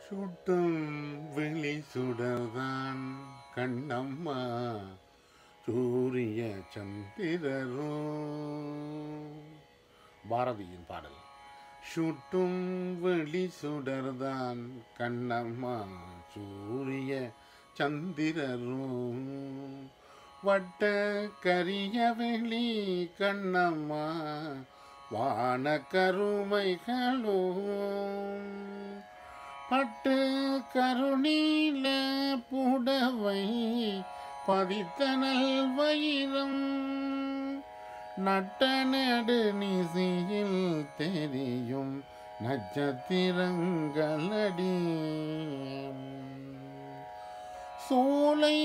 சுட்டும் வெளி சுடர்தான் கண்ணம்மா சூரிய சந்திரரோ பாரதியின் பாடல் சுட்டும் வெளி சுடர்தான் கண்ணம்மா சூரிய சந்திரரும் வட்ட கரிய வெளி கண்ணம்மா வான கருமைகளும் பட்டு கருணீல புடவை பதித்தனல் வைரம் நட்ட நெடு நிசையில் தெரியும் நட்சத்திரங்களடி சோலை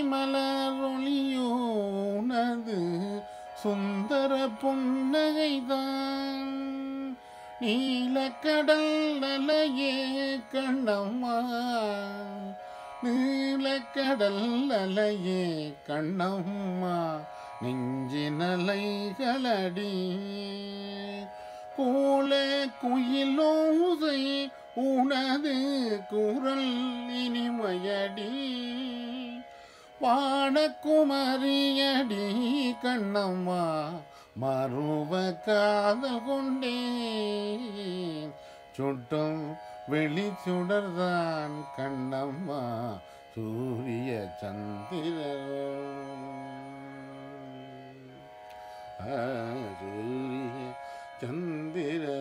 மலரொளியோனது சுந்தர புன்னகைதான் நீலக்கடல் அலையே கண்ணம்மா நீலக்கடல் அலையே கண்ணம்மா நெஞ்சினலைகளடி போல குயிலோசை உனது குரல் இனிமையடி வானக்குமரியடி கண்ணம்மா மறுவ காதல் கொண்டேன் சுட்டும் வெளி சுடர்தான் கண்ணம்மா சூரிய சந்திர சூரிய சந்திர